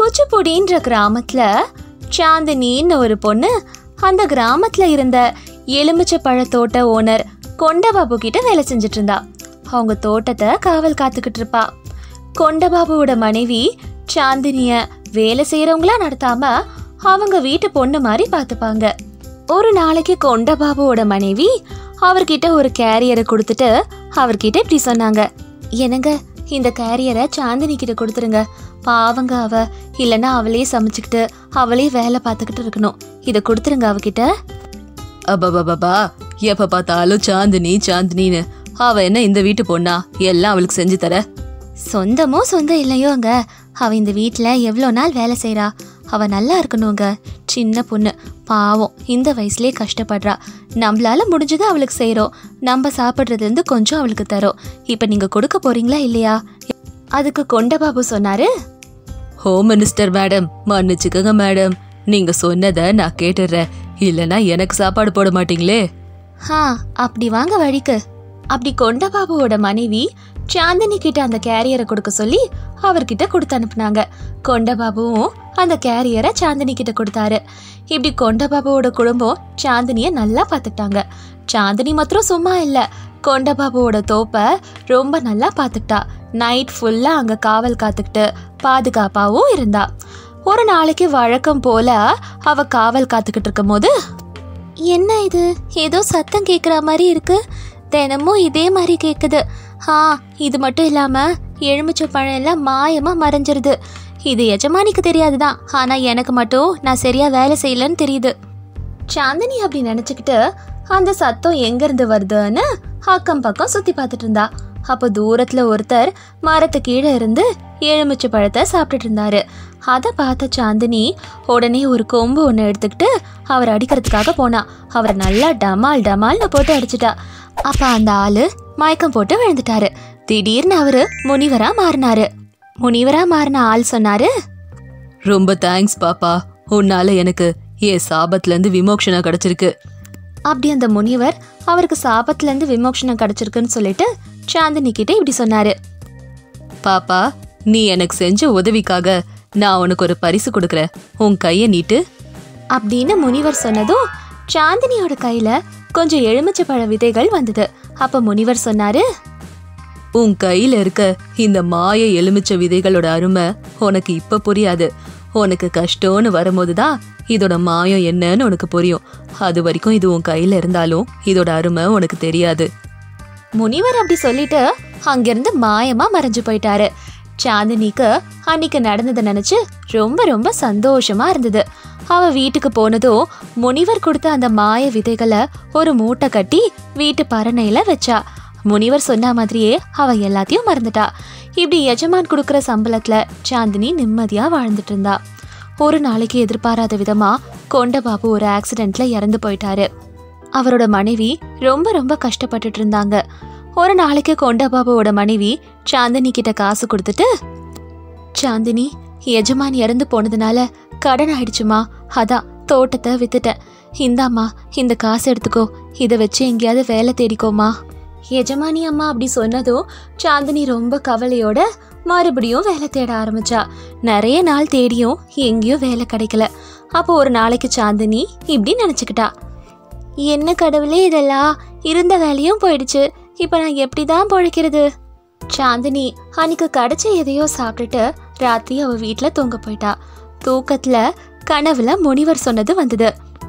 குச்சிப்புடின்ற கிராமத்துல சாந்தினின்னு ஒரு பொண்ணு அந்த கிராமத்துல இருந்த எலுமிச்சை பழத்தோட்ட ஓனர் கொண்டபாபு கிட்ட வேலை செஞ்சுட்டு இருந்தா அவங்க தோட்டத்தை காவல் காத்துக்கிட்டு இருப்பா கொண்டபாபுவோட மனைவி சாந்தினிய வேலை செய்யறவங்களா நடத்தாம அவங்க வீட்டு பொண்ணு மாதிரி பார்த்துப்பாங்க ஒரு நாளைக்கு கொண்டபாபுவோட மனைவி அவர்கிட்ட ஒரு கேரியரை கொடுத்துட்டு அவர்கிட்ட இப்படி சொன்னாங்க என்னங்க இந்த கேரியரை சாந்தினி கிட்ட கொடுத்துருங்க பாவங்க அவ இல்லைன்னா அவளே சமைச்சுக்கிட்டு அவளே வேலை பார்த்துக்கிட்டு இருக்கணும் இதை கொடுத்துருங்க அவகிட்ட அப்பா எப்ப பார்த்தாலும் சாந்தினி சாந்தினின்னு அவ என்ன இந்த வீட்டு பொண்ணா எல்லாம் அவளுக்கு செஞ்சு தர சொந்தமோ சொந்தம் இல்லையோங்க அவ இந்த வீட்டில் எவ்வளோ நாள் வேலை செய்றா அவ நல்லா இருக்கணுங்க சின்ன பொண்ணு பாவம் இந்த வயசுலயே கஷ்டப்படுறா நம்மளால முடிஞ்சதை அவளுக்கு செய்கிறோம் நம்ம சாப்பிட்றதுலேருந்து கொஞ்சம் அவளுக்கு தரோம் இப்போ நீங்கள் கொடுக்க போறீங்களா இல்லையா அதுக்கு கொண்டபாபு சொன்னாரு ஹோம் மினிஸ்டர் மேடம் மன்னிச்சுக்கோங்க மேடம் நீங்க சொன்னதை நான் கேட்டுடுறேன் இல்லனா எனக்கு சாப்பாடு போட மாட்டீங்களே ஹா அப்படி வாங்க வழிக்கு அப்படி கொண்டபாபுவோட மனைவி சாந்தினி கிட்ட அந்த கேரியரை கொடுக்க சொல்லி அவர்கிட்ட கொடுத்து அனுப்புனாங்க கொண்டபாபுவும் அந்த கேரியரை சாந்தினி கிட்ட கொடுத்தாரு இப்படி கொண்டபாபுவோட குடும்பம் சாந்தினிய நல்லா பார்த்துக்கிட்டாங்க சாந்தினி மாத்திரம் சும்மா இல்ல கொண்டபாபுவோட தோப்பை ரொம்ப நல்லா பார்த்துக்கிட்டா நைட் ஃபுல்லா அங்க காவல் காத்துக்கிட்டு பாதுகாப்பாவும் இருந்தா ஒரு நாளைக்கு வழக்கம் போல அவ காவல் காத்துக்கிட்டு இருக்கும் போது என்ன இது ஏதோ சத்தம் கேட்குற மாதிரி இருக்கு தினமும் இதே மாதிரி கேட்குது ஆ இது மட்டும் இல்லாம எலுமிச்சை பழம் எல்லாம் மாயமா மறைஞ்சிருது இது எஜமானிக்கு தெரியாதுதான் ஆனா எனக்கு மட்டும் நான் சரியா வேலை செய்யலன்னு தெரியுது சாந்தினி அப்படி நினைச்சுக்கிட்டு அந்த சத்தம் எங்கிருந்து வருதுன்னு அக்கம் பக்கம் சுத்தி பார்த்துட்டு இருந்தா அப்போ தூரத்துல ஒருத்தர் மரத்து கீழே இருந்து எலுமிச்சை பழத்தை சாப்பிட்டுட்டு இருந்தாரு அதை பார்த்த சாந்தினி உடனே ஒரு கொம்பு ஒன்று எடுத்துக்கிட்டு அவர் அடிக்கிறதுக்காக போனா அவரை நல்லா டமால் டமால்னு போட்டு அடிச்சிட்டா அப்ப அந்த ஆளு மயக்கம் போட்டு விழுந்துட்டாரு திடீர்னு அவரு முனிவரா மாறினாரு முனிவரா மாறின ஆள் சொன்னாரு ரொம்ப தேங்க்ஸ் பாப்பா உன்னால எனக்கு என் சாபத்துல இருந்து விமோக்ஷனா கிடைச்சிருக்கு அப்படி அந்த முனிவர் அவருக்கு சாபத்துல இருந்து விமோசனம் கிடைச்சிருக்குன்னு சொல்லிட்டு சாந்தினி கிட்ட இப்படி சொன்னாரு பாப்பா நீ எனக்கு செஞ்ச உதவிக்காக நான் உனக்கு ஒரு பரிசு கொடுக்கறேன் உன் கைய நீட்டு அப்படின்னு முனிவர் சொன்னதும் சாந்தினியோட கையில கொஞ்சம் எலுமிச்சை பழ விதைகள் வந்தது அப்ப முனிவர் சொன்னாரு உன் கையில இருக்க இந்த மாய எலுமிச்சை விதைகளோட அருமை உனக்கு இப்ப புரியாது உனக்கு கஷ்டம்னு வரும்போதுதான் இதோட மாயம் என்னன்னு உனக்கு புரியும் அது வரைக்கும் இது உன் கையில இருந்தாலும் இதோட அருமை உனக்கு தெரியாது முனிவர் அப்படி சொல்லிட்டு அங்கிருந்து மாயமா மறைஞ்சு போயிட்டாரு சாந்தினிக்கு அன்னைக்கு நடந்ததை நினைச்சு ரொம்ப ரொம்ப சந்தோஷமா இருந்தது அவ வீட்டுக்கு போனதும் முனிவர் கொடுத்த அந்த மாய விதைகளை ஒரு மூட்டை கட்டி வீட்டு பரணையில வச்சா முனிவர் சொன்ன மாதிரியே அவ எல்லாத்தையும் மறந்துட்டா இப்படி எஜமான் கொடுக்குற சம்பளத்துல சாந்தினி நிம்மதியா வாழ்ந்துட்டு இருந்தா ஒரு நாளைக்கு எதிர்பாராத விதமா கொண்டபாபு ஒரு ஆக்சிடென்ட்ல இறந்து போயிட்டாரு அவரோட மனைவி ரொம்ப ரொம்ப கஷ்டப்பட்டுட்டு இருந்தாங்க ஒரு நாளைக்கு கொண்டபாபுவோட மனைவி சாந்தினி கிட்ட காசு கொடுத்துட்டு சாந்தினி எஜமான் இறந்து போனதுனால கடன் ஆயிடுச்சுமா அதான் தோட்டத்தை வித்துட்டேன் இந்தாம்மா இந்த காசு எடுத்துக்கோ இதை வச்சு எங்கேயாவது வேலை தேடிக்கோமா எஜமானி அம்மா அப்படி சொன்னதும் சாந்தினி ரொம்ப கவலையோட மறுபடியும் வேலை தேட ஆரம்பிச்சா நிறைய நாள் தேடியும் எங்கேயும் வேலை கிடைக்கல அப்போ ஒரு நாளைக்கு சாந்தினி இப்படி நினச்சிக்கிட்டா என்ன கடவுளே இதெல்லாம் இருந்த வேலையும் போயிடுச்சு இப்போ நான் எப்படி தான் பொழைக்கிறது சாந்தினி அன்னைக்கு கிடைச்ச எதையோ சாப்பிட்டுட்டு ராத்திரி அவ வீட்ல தூங்க போயிட்டா தூக்கத்துல கனவுல முனிவர் சொன்னது வந்தது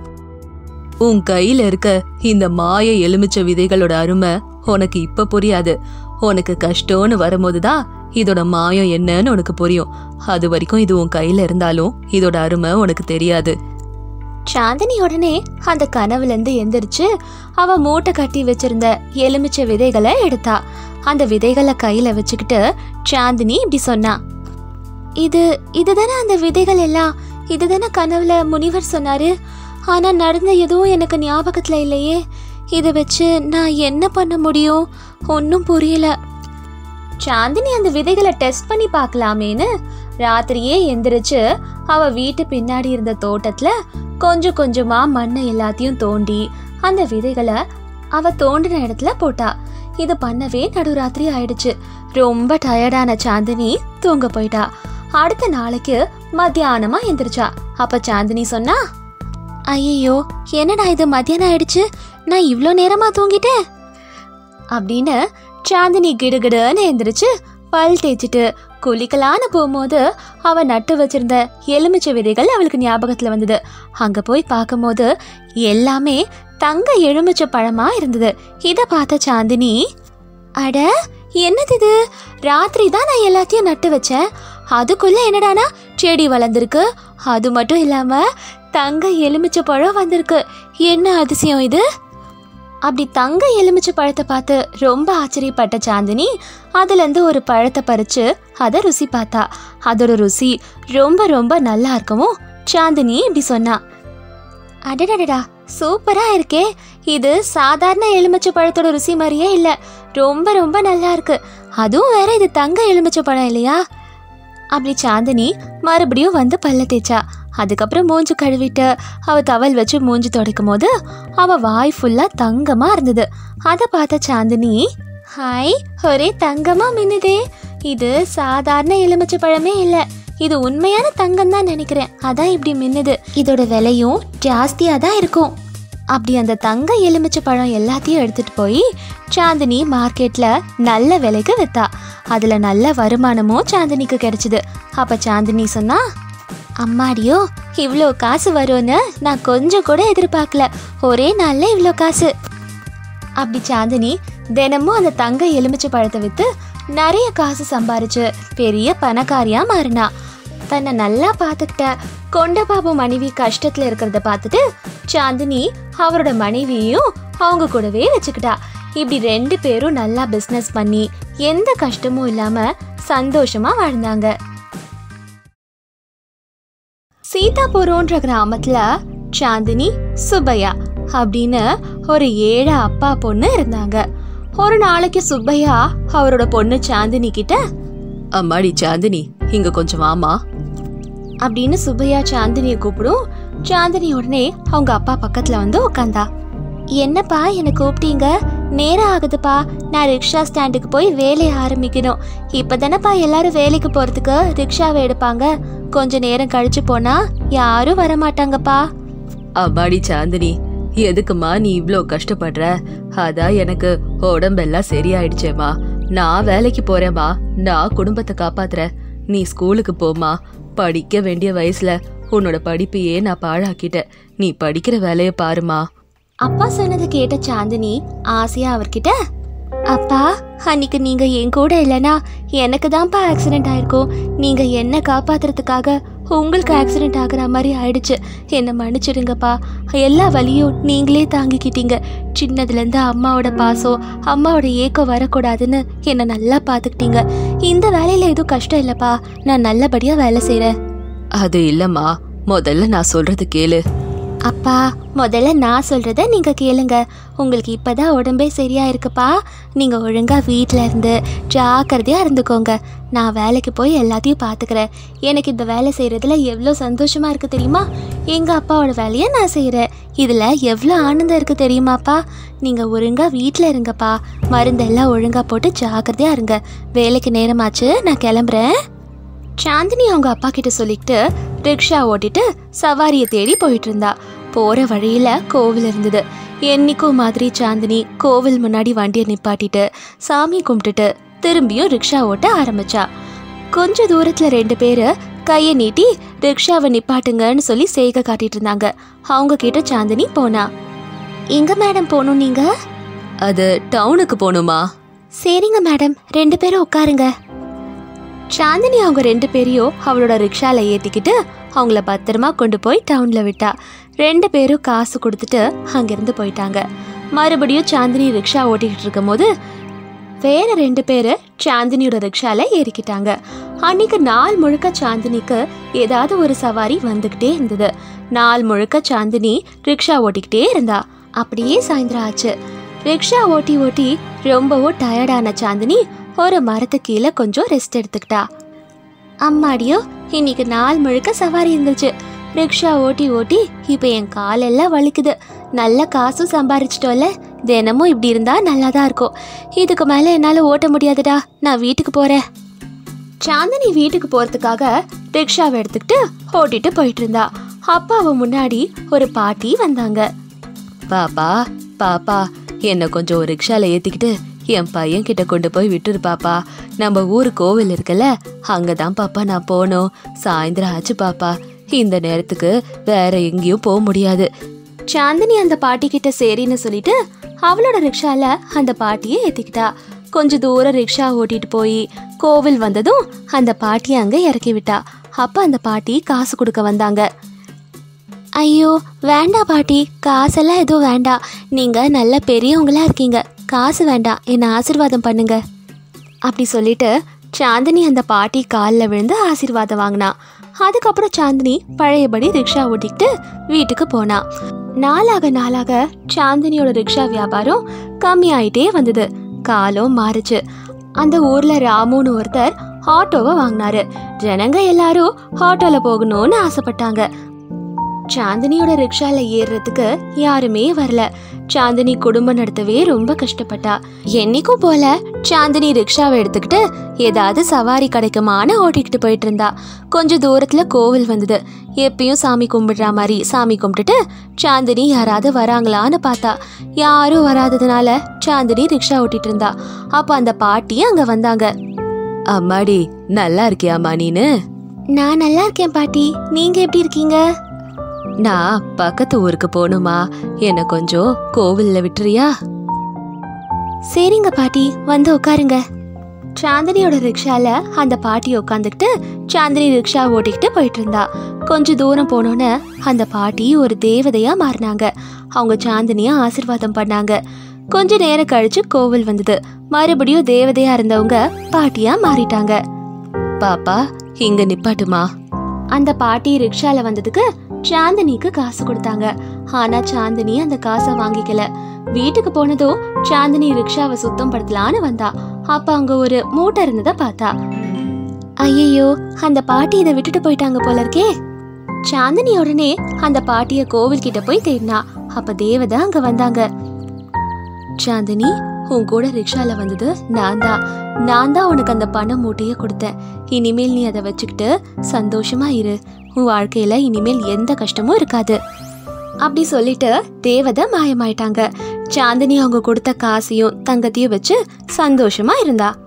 உன் கையில இருக்க இந்த மாய எலுமிச்சை விதைகளோட அருமை உனக்கு இப்ப புரியாது உனக்கு கஷ்டம்னு வரும்போதுதான் இதோட மாயம் என்னன்னு உனக்கு புரியும் அது வரைக்கும் இது உன் கையில இருந்தாலும் இதோட அருமை உனக்கு தெரியாது சாந்தினி உடனே அந்த கனவுல இருந்து எந்திரிச்சு அவ மூட்டை கட்டி வச்சிருந்த எலுமிச்சை விதைகளை எடுத்தா அந்த விதைகளை கையில வச்சுக்கிட்டு சாந்தினி இப்படி சொன்னா இது இதுதானே அந்த விதைகள் எல்லாம் இதுதானே கனவுல முனிவர் சொன்னாரு ஆனா நடந்த எதுவும் எனக்கு ஞாபகத்துல இல்லையே இதை வச்சு நான் என்ன பண்ண முடியும் ஒன்றும் புரியல சாந்தினி அந்த விதைகளை டெஸ்ட் பண்ணி பார்க்கலாமேன்னு ராத்திரியே எந்திரிச்சு அவ வீட்டு பின்னாடி இருந்த தோட்டத்துல கொஞ்சம் கொஞ்சமா மண்ணை எல்லாத்தையும் தோண்டி அந்த விதைகளை அவ தோண்டின இடத்துல போட்டா இது பண்ணவே நடுராத்திரி ஆயிடுச்சு ரொம்ப டயர்டான சாந்தினி தூங்க போயிட்டா அடுத்த நாளைக்கு மத்தியானமா எந்திரிச்சா அப்ப சாந்தினி சொன்னா ஐயோ என்னடா இது மத்தியானம் ஆயிடுச்சு நான் இவ்ளோ நேரமா தூங்கிட்டேன் அப்படின்னு சாந்தினி கிடுகிடுன்னு எந்திரிச்சு பல் தேய்ச்சிட்டு குளிக்கலான்னு போகும்போது அவ நட்டு வச்சிருந்த எலுமிச்சை விதைகள் அவளுக்கு ஞாபகத்துல வந்தது அங்க போய் பார்க்கும்போது எல்லாமே தங்க எலுமிச்சை பழமா இருந்தது இத பார்த்த சாந்தினி அட என்னது இது ராத்திரி தான் நான் எல்லாத்தையும் நட்டு வச்சேன் அதுக்குள்ள என்னடானா செடி வளர்ந்துருக்கு அது மட்டும் இல்லாம தங்க எலுமிச்சை பழம் வந்திருக்கு என்ன அதிசயம் இது அப்படி தங்க எலுமிச்சை பழத்தை பார்த்து ரொம்ப ஆச்சரியப்பட்ட சாந்தினி அதுலேருந்து ஒரு பழத்தை பறிச்சு அதை ருசி பார்த்தா அதோட ருசி ரொம்ப ரொம்ப நல்லா இருக்கவும் சாந்தினி இப்படி சொன்னா அடடடடா சூப்பரா இருக்கே இது சாதாரண எலுமிச்சை பழத்தோட ருசி மாதிரியே இல்ல ரொம்ப ரொம்ப நல்லா இருக்கு அதுவும் வேற இது தங்க எலுமிச்சை பழம் இல்லையா அப்படி சாந்தினி மறுபடியும் வந்து பல்ல தேய்ச்சா அதுக்கப்புறம் மூஞ்சி கழுவிட்டு அவ தவல் வச்சு மூஞ்சி துடைக்கும் போது அவ வாய் ஃபுல்லா தங்கமா இருந்தது அதை பார்த்த சாந்தினி ஹாய் ஒரே தங்கமா மின்னுதே இது சாதாரண எலுமிச்சை பழமே இல்ல இது உண்மையான தங்கம் தான் நினைக்கிறேன் அதான் இப்படி மின்னுது இதோட விலையும் ஜாஸ்தியா தான் இருக்கும் அப்படி அந்த தங்க எலுமிச்சை பழம் எல்லாத்தையும் எடுத்துட்டு போய் சாந்தினி மார்க்கெட்ல நல்ல விலைக்கு வித்தா அதுல நல்ல வருமானமும் சாந்தினிக்கு கிடைச்சது அப்ப சாந்தினி சொன்னா அம்மாடியோ இவ்வளோ காசு வரும்னு நான் கொஞ்சம் கூட எதிர்பார்க்கல ஒரே நாள்ல இவ்வளோ காசு அப்படி சாந்தினி தினமும் அந்த தங்க எலுமிச்சை பழத்தை வித்து நிறைய காசு சம்பாரிச்சு பெரிய பணக்காரியா மாறினா தன்னை நல்லா பார்த்துக்கிட்ட கொண்ட பாபு மனைவி கஷ்டத்துல இருக்கிறத பார்த்துட்டு சாந்தினி அவரோட மனைவியையும் அவங்க கூடவே வச்சுக்கிட்டா இப்படி ரெண்டு பேரும் நல்லா பிஸ்னஸ் பண்ணி எந்த கஷ்டமும் இல்லாம சந்தோஷமா வாழ்ந்தாங்க சீதாபுரம்ன்ற கிராமத்துல சாந்தினி சுப்பையா அப்படின்னு ஒரு ஏழை அப்பா பொண்ணு இருந்தாங்க ஒரு நாளைக்கு சுப்பையா அவரோட பொண்ணு சாந்தினி கிட்ட அம்மாடி சாந்தினி இங்க கொஞ்சம் வாமா அப்படின்னு சுப்பையா சாந்தினியை கூப்பிடும் சாந்தினி உடனே அவங்க அப்பா பக்கத்துல வந்து உட்காந்தா என்னப்பா என்னை கூப்பிட்டீங்க நேரம் ஆகுதுப்பா நான் ரிக்ஷா ஸ்டாண்டுக்கு போய் வேலையை ஆரம்பிக்கணும் இப்பதானப்பா எல்லாரும் வேலைக்கு போறதுக்கு ரிக்ஷாவை எடுப்பாங்க கொஞ்ச நேரம் கழிச்சு போனா யாரும் வர மாட்டாங்கப்பா அம்மாடி சாந்தினி எதுக்குமா நீ இவ்ளோ கஷ்டப்படுற அதான் எனக்கு உடம்பெல்லாம் சரியாயிடுச்சேம்மா நான் வேலைக்கு போறேம்மா நான் குடும்பத்தை காப்பாத்துறேன் நீ ஸ்கூலுக்கு போமா படிக்க வேண்டிய வயசுல உன்னோட படிப்பையே நான் பாழாக்கிட்டேன் நீ படிக்கிற வேலைய பாருமா அப்பா சொன்னதை கேட்ட சாந்தினி ஆசையா அவர்கிட்ட அப்பா அன்னைக்கு நீங்க என் கூட இல்லனா எனக்கு தான்ப்பா ஆக்சிடென்ட் ஆயிருக்கும் நீங்க என்ன காப்பாத்துறதுக்காக உங்களுக்கு ஆக்சிடென்ட் ஆகுற மாதிரி ஆயிடுச்சு என்னை மன்னிச்சிடுங்கப்பா எல்லா வலியும் நீங்களே தாங்கிக்கிட்டீங்க சின்னதுல இருந்து அம்மாவோட பாசம் அம்மாவோட ஏக்கம் வரக்கூடாதுன்னு என்னை நல்லா பார்த்துக்கிட்டீங்க இந்த வேலையில எதுவும் கஷ்டம் இல்லப்பா நான் நல்லபடியா வேலை செய்றேன் அது இல்லம்மா முதல்ல நான் சொல்றது கேளு அப்பா முதல்ல நான் சொல்றத நீங்க கேளுங்க உங்களுக்கு இப்பதான் உடம்பே சரியா இருக்குப்பா நீங்க ஒழுங்கா வீட்ல இருந்து ஜாக்கிரதையா இருந்துக்கோங்க நான் வேலைக்கு போய் எல்லாத்தையும் பாத்துக்கிறேன் எனக்கு இந்த வேலை செய்யறதுல எவ்வளோ சந்தோஷமா இருக்கு தெரியுமா எங்க அப்பாவோட வேலையை நான் செய்யறேன் இதுல எவ்வளோ ஆனந்தம் இருக்கு தெரியுமாப்பா நீங்க ஒழுங்கா வீட்ல இருங்கப்பா மருந்தெல்லாம் ஒழுங்கா போட்டு ஜாக்கிரதையா இருங்க வேலைக்கு நேரமாச்சு நான் கிளம்புறேன் சாந்தினி அவங்க அப்பா கிட்ட சொல்லிக்கிட்டு ரிக்ஷா ஓட்டிட்டு சவாரியை தேடி போயிட்டு இருந்தா போற வழியில கோவில் இருந்தது என்னைக்கும் மாதிரி சாந்தினி கோவில் முன்னாடி வண்டியை நிப்பாட்டிட்டு சாமி கும்பிட்டுட்டு திரும்பியும் ரிக்ஷா ஓட்ட ஆரம்பிச்சா கொஞ்ச தூரத்துல ரெண்டு பேரு கையை நீட்டி ரிக்ஷாவை நிப்பாட்டுங்கன்னு சொல்லி செய்கை காட்டிட்டு இருந்தாங்க அவங்க கிட்ட சாந்தினி போனா எங்க மேடம் போகணும் நீங்க அது டவுனுக்கு போகணுமா சரிங்க மேடம் ரெண்டு பேரும் உட்காருங்க சாந்தினி அவங்க ரெண்டு பேரையும் அவளோட ரிக்ஷால ஏத்திக்கிட்டு அவங்கள பத்திரமா கொண்டு போய் டவுன்ல விட்டா ரெண்டு பேரும் காசு கொடுத்துட்டு அங்கிருந்து போயிட்டாங்க மறுபடியும் சாந்தினி ரிக்ஷா ஓட்டிக்கிட்டு இருக்கும்போது வேற ரெண்டு பேரு சாந்தினியோட ரிக்ஷால ஏறிக்கிட்டாங்க அன்னைக்கு நாள் முழுக்க சாந்தினிக்கு ஏதாவது ஒரு சவாரி வந்துகிட்டே இருந்தது நாள் முழுக்க சாந்தினி ரிக்ஷா ஓட்டிக்கிட்டே இருந்தா அப்படியே சாயந்தரம் ஆச்சு ரிக்ஷா ஓட்டி ஓட்டி ரொம்பவும் டயர்டான சாந்தினி ஒரு மரத்து கீழே கொஞ்சம் ரெஸ்ட் எடுத்துக்கிட்டா அம்மாடியோ இன்னைக்கு நாள் முழுக்க சவாரி இருந்துச்சு ரிக்ஷா ஓட்டி ஓட்டி இப்போ என் காலெல்லாம் வலிக்குது நல்ல காசும் சம்பாரிச்சிட்டோம்ல தினமும் இப்படி இருந்தா நல்லா தான் இருக்கும் இதுக்கு மேலே என்னால் ஓட்ட முடியாதுடா நான் வீட்டுக்கு போறேன் சாந்தினி வீட்டுக்கு போறதுக்காக ரிக்ஷாவை எடுத்துக்கிட்டு ஓட்டிட்டு போயிட்டு இருந்தா அப்ப அவ முன்னாடி ஒரு பாட்டி வந்தாங்க பாப்பா பாப்பா என்னை கொஞ்சம் ஒரு ரிக்ஷால ஏத்திக்கிட்டு என் பையன் கிட்ட கொண்டு போய் விட்டுரு பாப்பா நம்ம ஊர் கோவில் இருக்குல்ல அங்கதான் பாப்பா நான் போகணும் சாயந்தரம் ஆச்சு பாப்பா இந்த நேரத்துக்கு வேற எங்கேயும் போக முடியாது சாந்தினி அந்த பாட்டி கிட்ட சரின்னு சொல்லிட்டு அவளோட ரிக்ஷால அந்த பாட்டியை ஏத்திக்கிட்டா கொஞ்ச தூரம் ரிக்ஷா ஓட்டிட்டு போய் கோவில் வந்ததும் அந்த பாட்டியை அங்க இறக்கி விட்டா அப்ப அந்த பாட்டி காசு கொடுக்க வந்தாங்க ஐயோ வேண்டாம் பாட்டி காசெல்லாம் எதுவும் வேண்டாம் நீங்க நல்ல பெரியவங்களா இருக்கீங்க காசு வேண்டாம் என்னை ஆசீர்வாதம் பண்ணுங்க அப்படி சொல்லிட்டு சாந்தினி அந்த பாட்டி காலில் விழுந்து ஆசீர்வாதம் வாங்கினா அதுக்கப்புறம் சாந்தினி பழையபடி ரிக்ஷா ஓட்டிக்கிட்டு வீட்டுக்கு போனா நாளாக நாளாக சாந்தினியோட ரிக்ஷா வியாபாரம் கம்மியாயிட்டே வந்தது காலம் மாறுச்சு அந்த ஊர்ல ராமுன்னு ஒருத்தர் ஆட்டோவை வாங்கினாரு ஜனங்க எல்லாரும் ஆட்டோல போகணும்னு ஆசைப்பட்டாங்க சாந்தினியோட ரிக்ஷால ஏறுறதுக்கு யாருமே வரல சாந்தினி குடும்பம் நடத்தவே ரொம்ப கஷ்டப்பட்டா என்னைக்கும் போல சாந்தினி ரிக்ஷாவை எடுத்துக்கிட்டு ஏதாவது சவாரி கிடைக்குமான்னு ஓட்டிக்கிட்டு போயிட்டு இருந்தா கொஞ்ச தூரத்துல கோவில் வந்தது எப்பயும் சாமி கும்பிடுற மாதிரி சாமி கும்பிட்டுட்டு சாந்தினி யாராவது வராங்களான்னு பார்த்தா யாரும் வராததுனால சாந்தினி ரிக்ஷா ஓட்டிட்டு இருந்தா அப்ப அந்த பாட்டி அங்க வந்தாங்க அம்மாடி நல்லா இருக்கியாம்மா நீனு நான் நல்லா இருக்கேன் பாட்டி நீங்க எப்படி இருக்கீங்க நான் பக்கத்து ஊருக்கு போகணுமா என்னை கொஞ்சம் கோவில்ல விட்டுறியா சரிங்க பாட்டி வந்து உட்காருங்க சாந்தினியோட ரிக்ஷால அந்த பாட்டி உட்காந்துக்கிட்டு சாந்தினி ரிக்ஷா ஓட்டிக்கிட்டு போயிட்டு இருந்தா கொஞ்ச தூரம் போனோன்னு அந்த பாட்டி ஒரு தேவதையா மாறினாங்க அவங்க சாந்தினிய ஆசீர்வாதம் பண்ணாங்க கொஞ்ச நேரம் கழிச்சு கோவில் வந்தது மறுபடியும் தேவதையா இருந்தவங்க பாட்டியா மாறிட்டாங்க பாப்பா இங்க நிப்பாட்டுமா அந்த பாட்டி ரிக்ஷால வந்ததுக்கு சாந்தினிக்கு காசு கொடுத்தாங்க ஆனா சாந்தினி அந்த காசை வாங்கிக்கல வீட்டுக்கு போனதும் சாந்தினி ரிக்ஷாவை சுத்தம் படுத்தலான்னு வந்தா அப்ப அங்க ஒரு மூட்டை இருந்ததை பார்த்தா ஐயையோ அந்த பாட்டி இதை விட்டுட்டு போயிட்டாங்க போல இருக்கே சாந்தினி உடனே அந்த பாட்டிய கோவில் கிட்ட போய் தேடினா அப்ப தேவதை அங்க வந்தாங்க சாந்தினி உன் கூட ரிக்ஷால வந்தது நான் தான் நான் தான் உனக்கு அந்த பண மூட்டைய கொடுத்தேன் இனிமேல் நீ அதை வச்சுக்கிட்டு சந்தோஷமா இரு உன் வாழ்க்கையில இனிமேல் எந்த கஷ்டமும் இருக்காது அப்படி சொல்லிட்டு தேவதை மாயமாயிட்டாங்க சாந்தினி அவங்க கொடுத்த காசையும் தங்கத்தையும் வச்சு சந்தோஷமா இருந்தா